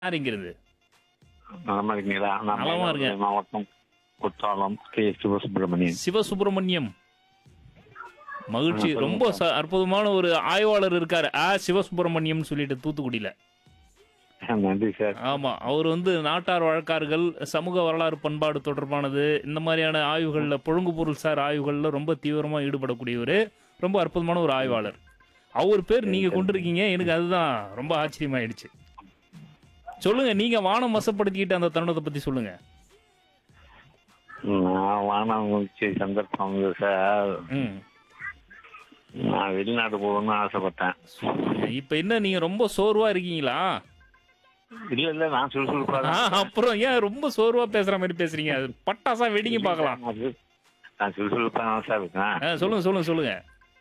யார் இங்கிருந்து நலமா இருக்கீங்களா நான் நலமா மயிலாடுதுறை இருக்கேன். மாவட்டம் குற்றாலம் கே சிவசுப்பிரமணியன் சிவசுப்பிரமணியம் மகிழ்ச்சி ரொம்ப ச- அற்புதமான ஒரு ஆய்வாளர் இருக்காரு ஆ சிவசுப்பிரமணியம் சொல்லிட்டு தூத்துக்குடியில நன்றி சார் ஆமா அவர் வந்து நாட்டார் வழக்காறுகள் சமூக வரலாறு பண்பாடு தொடர்பானது இந்த மாதிரியான ஆய்வுகள்ல புழங்கு பொருள் சார் ஆய்வுகள்ல ரொம்ப தீவிரமா ஈடுபடக்கூடியவர் ரொம்ப அற்புதமான ஒரு ஆய்வாளர் அவர் பேர் நீங்க கொண்டிருக்கீங்க எனக்கு அதுதான் ரொம்ப ஆச்சரியமாயிடுச்சு சொல்லுங்க நீங்க வானம் வசப்படுத்திக்கிட்ட அந்த தருணத்தை பத்தி சொல்லுங்க நான் வானமுச்சி சந்தர்ப்பம் வந்து சார் ம் நான் வெளிநாடு போகணும்னு ஆசைப்பட்டேன் இப்ப என்ன நீங்க ரொம்ப சோர்வா இருக்கீங்களா இல்ல இல்ல நான் சுறுசுறுப்பா ஆ, தான் அப்புறம் ஏன் ரொம்ப சோர்வா பேசுற மாதிரி பேசுறீங்க அது பட்டாசா வெடிங்க பார்க்கலாம் நான் சு- நான் சுறுசுறுப்பா தான் சார் இருக்கேன் ஆ, சொல்லுங்க சொல்லுங்க சொல்லுங்க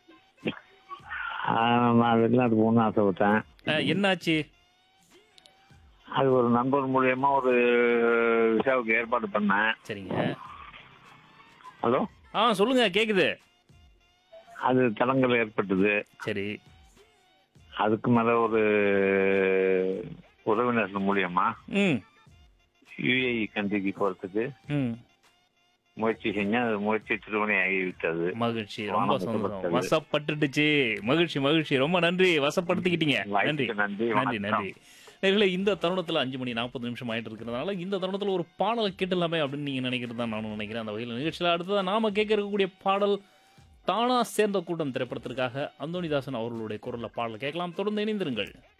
ஆ, நான் வெளிநாடு போகணும்னு ஆசைப்பட்டேன் ஆ, என்னாச்சு அது ஒரு நண்பர் மூலியமா ஒரு விசாவுக்கு ஏற்பாடு பண்ணேன் சரிங்க ஹலோ ஆ சொல்லுங்க கேக்குது அது தடங்கள் ஏற்பட்டது சரி அதுக்கு மேல ஒரு உறவினர்கள் மூலியமா ம் யுஏஇ கண்ட்ரிக்கு போறதுக்கு ம் முயற்சி செஞ்சேன் அது முயற்சி திருமணி ஆகிவிட்டது மகிழ்ச்சி ரொம்ப வானம் சந்தோஷம் வசப்பட்டது. வசப்பட்டுடுச்சு மகிழ்ச்சி மகிழ்ச்சி ரொம்ப நன்றி வசப்படுத்திக்கிட்டீங்க நன்றி வாய்ப்புக்கு நன்றி நன்றி வணக்கம். நன்றி நேர்களே இந்த தருணத்தில் அஞ்சு மணி நாற்பது நிமிஷம் ஆயிட்டு இருக்கிறதுனால இந்த தருணத்தில் ஒரு பாடலை கேட்டலாமே அப்படின்னு நீங்கள் நினைக்கிறது தான் நானும் நினைக்கிறேன் அந்த வகையில் நிகழ்ச்சியில் அடுத்ததாக நாம கேட்க இருக்கக்கூடிய பாடல் தானா சேர்ந்த கூட்டம் திரைப்படத்திற்காக அந்தோனிதாசன் அவர்களுடைய குரலில் பாடல் கேட்கலாம் தொடர்ந்து இணைந்திருங்கள்